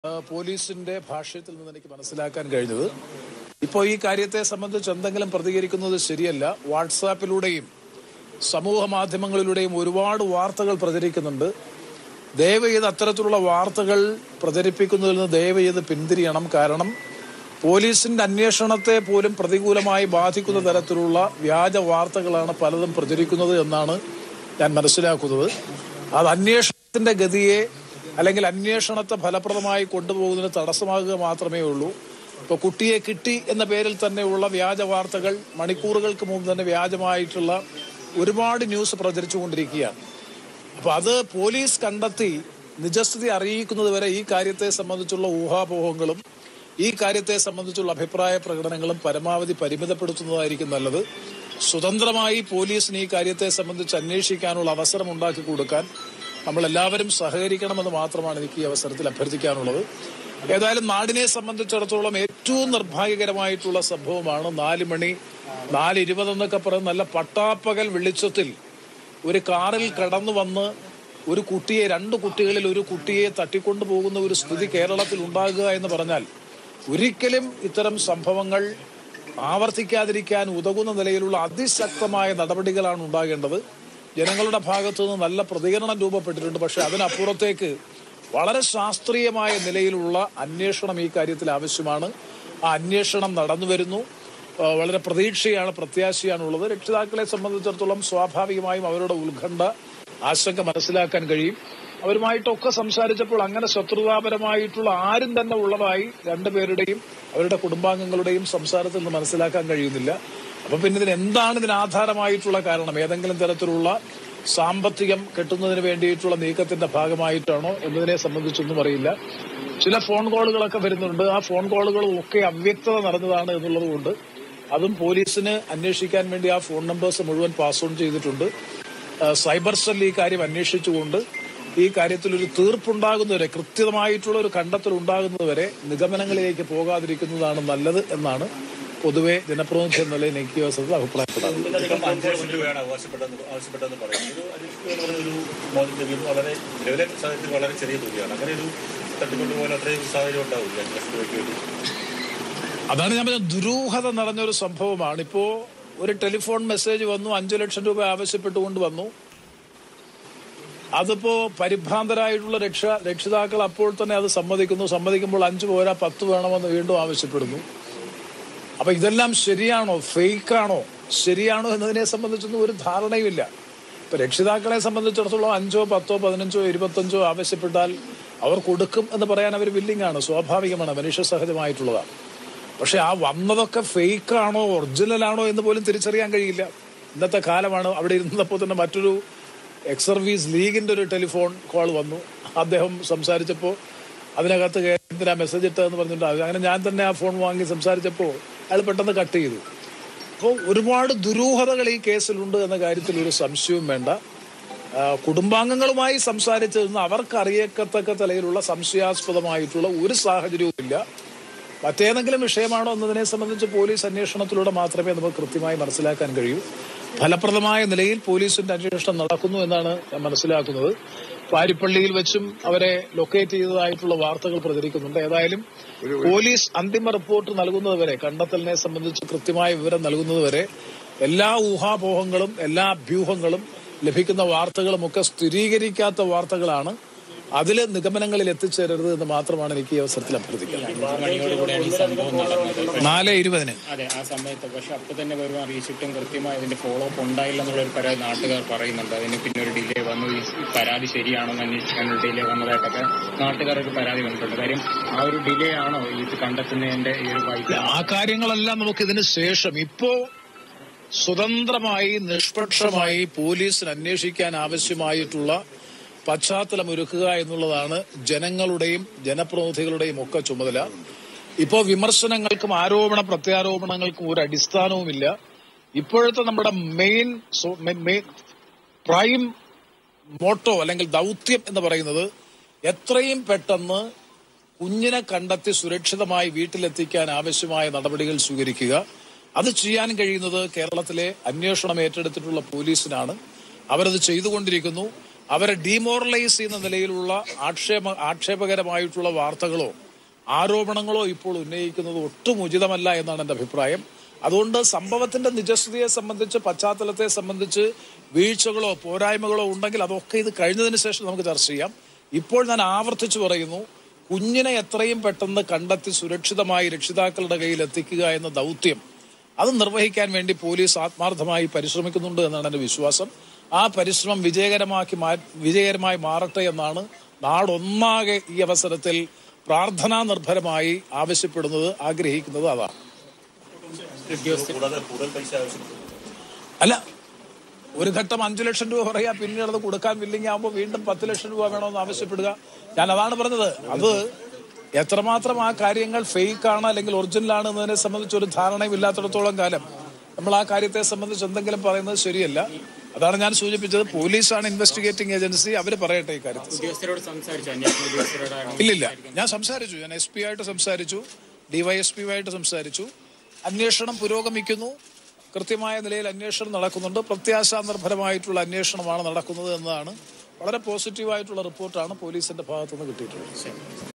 ആ, പോലീസിന്റെ ഭാഷ്യത്തിൽ നിന്ന് എനിക്ക് മനസ്സിലാക്കാൻ കഴിഞ്ഞത് ഇപ്പോൾ ഈ കാര്യത്തെ സംബന്ധിച്ച് എന്തെങ്കിലും പ്രതികരിക്കുന്നത് ശരിയല്ല വാട്സാപ്പിലൂടെയും സമൂഹ മാധ്യമങ്ങളിലൂടെയും ഒരുപാട് വാർത്തകൾ പ്രചരിക്കുന്നുണ്ട് ദയവ് ചെയ്ത് അത്തരത്തിലുള്ള വാർത്തകൾ പ്രചരിപ്പിക്കുന്നതിൽ നിന്ന് ദയവ് ചെയ്ത് പിന്തിരിയണം കാരണം പോലീസിന്റെ അന്വേഷണത്തെ പോലും പ്രതികൂലമായി ബാധിക്കുന്ന തരത്തിലുള്ള വ്യാജ വാർത്തകളാണ് പലതും പ്രചരിക്കുന്നത് എന്നാണ് ഞാൻ മനസ്സിലാക്കുന്നത് അത് അന്വേഷണത്തിന്റെ ഗതിയെ അല്ലെങ്കിൽ അന്വേഷണത്തെ ഫലപ്രദമായി കൊണ്ടുപോകുന്നതിന് തടസ്സമാകുക മാത്രമേ ഉള്ളൂ ഇപ്പൊ കുട്ടിയെ കിട്ടി എന്ന പേരിൽ തന്നെയുള്ള വ്യാജ വാർത്തകൾ മണിക്കൂറുകൾക്ക് മുമ്പ് തന്നെ വ്യാജമായിട്ടുള്ള ഒരുപാട് ന്യൂസ് പ്രചരിച്ചുകൊണ്ടിരിക്കുകയാണ് അപ്പൊ അത് പോലീസ് കണ്ടെത്തി നിജസ്ഥിതി അറിയിക്കുന്നത് വരെ ഈ കാര്യത്തെ സംബന്ധിച്ചുള്ള ഊഹാപോഹങ്ങളും ഈ കാര്യത്തെ സംബന്ധിച്ചുള്ള അഭിപ്രായ പ്രകടനങ്ങളും പരമാവധി പരിമിതപ്പെടുത്തുന്നതായിരിക്കും നല്ലത് സ്വതന്ത്രമായി പോലീസിന് ഈ കാര്യത്തെ സംബന്ധിച്ച് അന്വേഷിക്കാനുള്ള അവസരം ഉണ്ടാക്കി കൊടുക്കാൻ നമ്മൾ എല്ലാവരും സഹകരിക്കണമെന്ന് മാത്രമാണ് എനിക്ക് ഈ അവസരത്തിൽ അഭ്യർത്ഥിക്കാനുള്ളത് ഏതായാലും നാടിനെ സംബന്ധിച്ചിടത്തോളം ഏറ്റവും നിർഭാഗ്യകരമായിട്ടുള്ള സംഭവമാണ് നാല് മണി നാല് ഇരുപതെന്നൊക്കെ പറയുന്ന നല്ല പട്ടാപ്പകൽ വെളിച്ചത്തിൽ ഒരു കാറിൽ കടന്നു വന്ന് ഒരു കുട്ടിയെ രണ്ട് കുട്ടികളിൽ ഒരു കുട്ടിയെ തട്ടിക്കൊണ്ടു പോകുന്ന ഒരു സ്ഥിതി കേരളത്തിൽ ഉണ്ടാകുക എന്ന് പറഞ്ഞാൽ ഒരിക്കലും ഇത്തരം സംഭവങ്ങൾ ആവർത്തിക്കാതിരിക്കാൻ ഉതകുന്ന നിലയിലുള്ള അതിശക്തമായ നടപടികളാണ് ഉണ്ടാകേണ്ടത് ജനങ്ങളുടെ ഭാഗത്തു നിന്ന് നല്ല പ്രതികരണം രൂപപ്പെട്ടിട്ടുണ്ട് പക്ഷെ അതിനപ്പുറത്തേക്ക് വളരെ ശാസ്ത്രീയമായ നിലയിലുള്ള അന്വേഷണം ഈ കാര്യത്തിൽ ആവശ്യമാണ് ആ അന്വേഷണം നടന്നു വരുന്നു ആ, വളരെ പ്രതീക്ഷയാണ് പ്രത്യാശയാണുള്ളത് രക്ഷിതാക്കളെ സംബന്ധിച്ചിടത്തോളം സ്വാഭാവികമായും അവരുടെ ഉത്കണ്ഠ ആശങ്ക മനസ്സിലാക്കാൻ കഴിയും അവരുമായിട്ടൊക്കെ സംസാരിച്ചപ്പോൾ അങ്ങനെ ശത്രുതാപരമായിട്ടുള്ള ആരും തന്നെ ഉള്ളതായി രണ്ടുപേരുടെയും അവരുടെ കുടുംബാംഗങ്ങളുടെയും സംസാരത്തിൽ നിന്ന് മനസ്സിലാക്കാൻ കഴിയുന്നില്ല അപ്പൊ പിന്നെ ഇതിന് എന്താണ് ഇതിന് ആധാരമായിട്ടുള്ള കാരണം ഏതെങ്കിലും തരത്തിലുള്ള സാമ്പത്തികം കെട്ടുന്നതിന് വേണ്ടിയിട്ടുള്ള നീക്കത്തിന്റെ ഭാഗമായിട്ടാണോ എന്നതിനെ സംബന്ധിച്ചൊന്നും അറിയില്ല ചില ഫോൺ കോളുകളൊക്കെ വരുന്നുണ്ട് ആ ഫോൺ കോളുകളും ഒക്കെ അവ്യക്തത നടന്നതാണ് എന്നുള്ളത് കൊണ്ട് അതും പോലീസിന് അന്വേഷിക്കാൻ വേണ്ടി ആ ഫോൺ നമ്പേഴ്സ് മുഴുവൻ പാസ് ഓൺ ചെയ്തിട്ടുണ്ട് ആ, സൈബർ സെൽ ഈ കാര്യം അന്വേഷിച്ചുകൊണ്ട് ഈ കാര്യത്തിൽ ഒരു തീർപ്പുണ്ടാകുന്നവരെ കൃത്യമായിട്ടുള്ള ഒരു കണ്ടെത്തൽ ഉണ്ടാകുന്നതുവരെ നിഗമനങ്ങളിലേക്ക് പോകാതിരിക്കുന്നതാണ് നല്ലത് എന്നാണ് പൊതുവെ ജനപ്രതിനിധി എന്ന നിലയിൽ എനിക്ക് ഈ അവസരത്തിൽ അഭിപ്രായപ്പെടുന്നത് ഇതിനകം അഞ്ച് കോടി രൂപയാണ് ആവശ്യപ്പെട്ടതെന്ന് ആവശ്യപ്പെട്ടതെന്ന് പറയുന്നത് ഇത് അന്വേഷിക്കുക എന്ന് പറഞ്ഞ ഒരു മോചന തുക വളരെ നിലവിലെ സാഹചര്യത്തിൽ വളരെ ചെറിയ തുകയാണ് അങ്ങനെ ഒരു തട്ടിക്കൊണ്ട് പോലെ അത്രയും സാഹചര്യം ഉണ്ടാവില്ല അഞ്ച് ലക്ഷം രൂപയ്ക്ക് വേണ്ടി അതാണ് ഞാൻ പറഞ്ഞ ദുരൂഹത നടന്നൊരു സംഭവമാണ് ഇപ്പോ ഒരു ടെലിഫോൺ മെസ്സേജ് വന്നു അഞ്ചു ലക്ഷം രൂപ ആവശ്യപ്പെട്ടുകൊണ്ട് വന്നു അതിപ്പോ പരിഭ്രാന്തരായിട്ടുള്ള രക്ഷ രക്ഷിതാക്കൾ അപ്പോൾ തന്നെ അത് സമ്മതിക്കുന്നു സമ്മതിക്കുമ്പോൾ അഞ്ചു പോരാ പത്ത് വേണമെന്ന് വീണ്ടും ആവശ്യപ്പെടുന്നു അപ്പൊ ഇതെല്ലാം ശരിയാണോ ഫേക്കാണോ ശരിയാണോ എന്നതിനെ സംബന്ധിച്ചൊന്നും ഒരു ധാരണയുമില്ല ഇപ്പൊ രക്ഷിതാക്കളെ സംബന്ധിച്ചിടത്തോളം അഞ്ചോ പത്തോ പതിനഞ്ചോ ഇരുപത്തഞ്ചോ ആവശ്യപ്പെട്ടാൽ അവർ കൊടുക്കും എന്ന് പറയാൻ അവർ വില്ലിംഗ് ആണ് സ്വാഭാവികമാണ് മനുഷ്യ സഹജമായിട്ടുള്ളതാണ് പക്ഷെ ആ വന്നതൊക്കെ ഫേക്ക് ആണോ ഒറിജിനൽ ആണോ എന്ന് പോലും തിരിച്ചറിയാൻ കഴിയില്ല ഇന്നത്തെ കാലമാണ് അവിടെ ഇരുന്നപ്പോൾ തന്നെ മറ്റൊരു എക്സ് സർവീസ് ലീഗിന്റെ ഒരു ടെലിഫോൺ കോൾ വന്നു അദ്ദേഹം സംസാരിച്ചപ്പോൾ അതിനകത്ത് കയറി എന്തിനാ മെസ്സേജ് ഇട്ടതെന്ന് പറഞ്ഞിട്ട് അത് അങ്ങനെ ഞാൻ തന്നെ ആ ഫോൺ വാങ്ങി സംസാരിച്ചപ്പോൾ അയാൾ പെട്ടെന്ന് കട്ട് ചെയ്തു അപ്പോൾ ഒരുപാട് ദുരൂഹതകൾ ഈ കേസിലുണ്ട് എന്ന കാര്യത്തിൽ ഒരു സംശയവും വേണ്ട ആ, കുടുംബാംഗങ്ങളുമായി സംസാരിച്ചതെന്ന് അവർക്ക് അറിയക്കത്തക്ക നിലയിലുള്ള സംശയാസ്പദമായിട്ടുള്ള ഒരു സാഹചര്യവുമില്ല മറ്റേതെങ്കിലും വിഷയമാണോ എന്നതിനെ സംബന്ധിച്ച് പോലീസ് അന്വേഷണത്തിലൂടെ മാത്രമേ നമുക്ക് കൃത്യമായി മനസ്സിലാക്കാൻ കഴിയൂ ഫലപ്രദമായ നിലയിൽ പോലീസിന്റെ അന്വേഷണം നടക്കുന്നു എന്നാണ് ഞാൻ മനസ്സിലാക്കുന്നത് പാരിപ്പള്ളിയിൽ വെച്ചും അവരെ ലൊക്കേറ്റ് ചെയ്തതായിട്ടുള്ള വാർത്തകൾ പ്രചരിക്കുന്നുണ്ട് ഏതായാലും പോലീസ് അന്തിമ റിപ്പോർട്ട് നൽകുന്നതുവരെ കണ്ടെത്തലിനെ സംബന്ധിച്ച് കൃത്യമായ വിവരം നൽകുന്നതുവരെ എല്ലാ ഊഹാപോഹങ്ങളും എല്ലാ അഭ്യൂഹങ്ങളും ലഭിക്കുന്ന വാർത്തകളും ഒക്കെ സ്ഥിരീകരിക്കാത്ത വാർത്തകളാണ് അതിൽ നിഗമനങ്ങളിൽ എത്തിച്ചേരരുത് എന്ന് മാത്രമാണ് എനിക്ക് ഈ അവസരത്തിൽ അഭ്യർത്ഥിക്കുന്നത് മണിയോടുകൂടിയാണ് ഈ സംഭവം നടന്നത് നാല് ഇരുപതിന് അതെ ആ സമയത്ത് പക്ഷെ അപ്പൊ തന്നെ വെറും അറിയിച്ചിട്ടും കൃത്യമായി അതിന്റെ ഫോളോ അപ്പ് ഉണ്ടായില്ല എന്നുള്ള ഒരു പരാതി നാട്ടുകാർ പറയുന്നുണ്ട് അതിന് പിന്നെ ഒരു ഡിലേ വന്നു ഈ പരാതി ശരിയാണോ എന്ന് അന്വേഷിക്കാനുള്ള ഡിലേ വന്നതായിട്ടൊക്കെ നാട്ടുകാർക്ക് പരാതി വന്നിട്ടുണ്ട് കാര്യം ആ ഒരു ഡിലേ ആണോ ഇത് കണ്ടെത്തുന്നതിന്റെ ഈ ഒരു വൈകി ആ കാര്യങ്ങളെല്ലാം നമുക്ക് ഇതിന് ശേഷം ഇപ്പോ സ്വതന്ത്രമായി നിഷ്പക്ഷമായി പോലീസിന് അന്വേഷിക്കാൻ ആവശ്യമായിട്ടുള്ള പശ്ചാത്തലം ഒരുക്കുക എന്നുള്ളതാണ് ജനങ്ങളുടെയും ജനപ്രതിനിധികളുടെയും ഒക്കെ ചുമതല ഇപ്പോ വിമർശനങ്ങൾക്കും ആരോപണ പ്രത്യാരോപണങ്ങൾക്കും ഒരു അടിസ്ഥാനവുമില്ല ഇപ്പോഴത്തെ നമ്മുടെ മെയിൻ സോ- മെ- മെ- പ്രൈം മോട്ടോ അല്ലെങ്കിൽ ദൗത്യം എന്ന് പറയുന്നത് എത്രയും പെട്ടെന്ന് കുഞ്ഞിനെ കണ്ടെത്തി സുരക്ഷിതമായി വീട്ടിലെത്തിക്കാൻ ആവശ്യമായ നടപടികൾ സ്വീകരിക്കുക അത് ചെയ്യാൻ കഴിയുന്നത് കേരളത്തിലെ അന്വേഷണം ഏറ്റെടുത്തിട്ടുള്ള പോലീസിനാണ് അവരത് ചെയ്തുകൊണ്ടിരിക്കുന്നു അവരെ ഡീമോറലൈസ് ചെയ്യുന്ന നിലയിലുള്ള ആക്ഷേപ ആക്ഷേപകരമായിട്ടുള്ള വാർത്തകളോ ആരോപണങ്ങളോ ഇപ്പോൾ ഉന്നയിക്കുന്നത് ഒട്ടും ഉചിതമല്ല എന്നാണ് എൻ്റെ അഭിപ്രായം അതുകൊണ്ട് സംഭവത്തിന്റെ നിജസ്ഥിതിയെ സംബന്ധിച്ച് പശ്ചാത്തലത്തെ സംബന്ധിച്ച് വീഴ്ചകളോ പോരായ്മകളോ ഉണ്ടെങ്കിൽ അതൊക്കെ ഇത് കഴിഞ്ഞതിന് ശേഷം നമുക്ക് ചർച്ച ചെയ്യാം ഇപ്പോൾ ഞാൻ ആവർത്തിച്ചു പറയുന്നു കുഞ്ഞിനെ എത്രയും പെട്ടെന്ന് കണ്ടെത്തി സുരക്ഷിതമായി രക്ഷിതാക്കളുടെ കയ്യിൽ എത്തിക്കുക എന്ന ദൗത്യം അത് നിർവഹിക്കാൻ വേണ്ടി പോലീസ് ആത്മാർത്ഥമായി പരിശ്രമിക്കുന്നുണ്ട് എന്നാണ് എൻ്റെ വിശ്വാസം ആ പരിശ്രമം വിജയകരമാക്കി മാ വിജയകരമായി മാറട്ടെ എന്നാണ് നാടൊന്നാകെ ഈ അവസരത്തിൽ പ്രാർത്ഥനാ നിർഭരമായി ആവശ്യപ്പെടുന്നത് ആഗ്രഹിക്കുന്നത് അതാണ് കൂടാതെ കൂടുതൽ പൈസ ആവശ്യപ്പെട്ടു അല്ല ഒരു ഘട്ടം അഞ്ചു ലക്ഷം രൂപ പറയാ പിന്നീട് അത് കൊടുക്കാൻ വില്ലിങ് ആകുമ്പോൾ വീണ്ടും പത്ത് ലക്ഷം രൂപ വേണമെന്ന് ആവശ്യപ്പെടുക ഞാൻ അതാണ് പറഞ്ഞത് അത് എത്രമാത്രം ആ കാര്യങ്ങൾ ഫേക്ക് ആണ് അല്ലെങ്കിൽ ഒറിജിനൽ ആണ് എന്നതിനെ സംബന്ധിച്ച് ഒരു ധാരണയും ഇല്ലാത്തിടത്തോളം കാലം നമ്മൾ ആ കാര്യത്തെ സംബന്ധിച്ച് എന്തെങ്കിലും പറയുന്നത് ശരിയല്ല അതാണ് ഞാൻ സൂചിപ്പിച്ചത് പോലീസാണ് ഇൻവെസ്റ്റിഗേറ്റിംഗ് ഏജൻസി അവർ പറയട്ടെ ഈ കാര്യത്തിൽ ഉദ്യോഗസ്ഥരോട് സംസാരിച്ചു അന്വേഷണ ഉദ്യോഗസ്ഥരോടാണ് ഇല്ലില്ല ഞാൻ സംസാരിച്ചു ഞാൻ എസ് പി ആയിട്ട് സംസാരിച്ചു ഡിവൈഎസ്പി ആയിട്ട് സംസാരിച്ചു അന്വേഷണം പുരോഗമിക്കുന്നു കൃത്യമായ നിലയിൽ അന്വേഷണം നടക്കുന്നുണ്ട് പ്രത്യാശാ നിർഭരമായിട്ടുള്ള അന്വേഷണമാണ് നടക്കുന്നത് എന്നതാണ് വളരെ പോസിറ്റീവായിട്ടുള്ള റിപ്പോർട്ടാണ് പോലീസിന്റെ ഭാഗത്തുനിന്ന് കിട്ടിയിട്ടുള്ളത്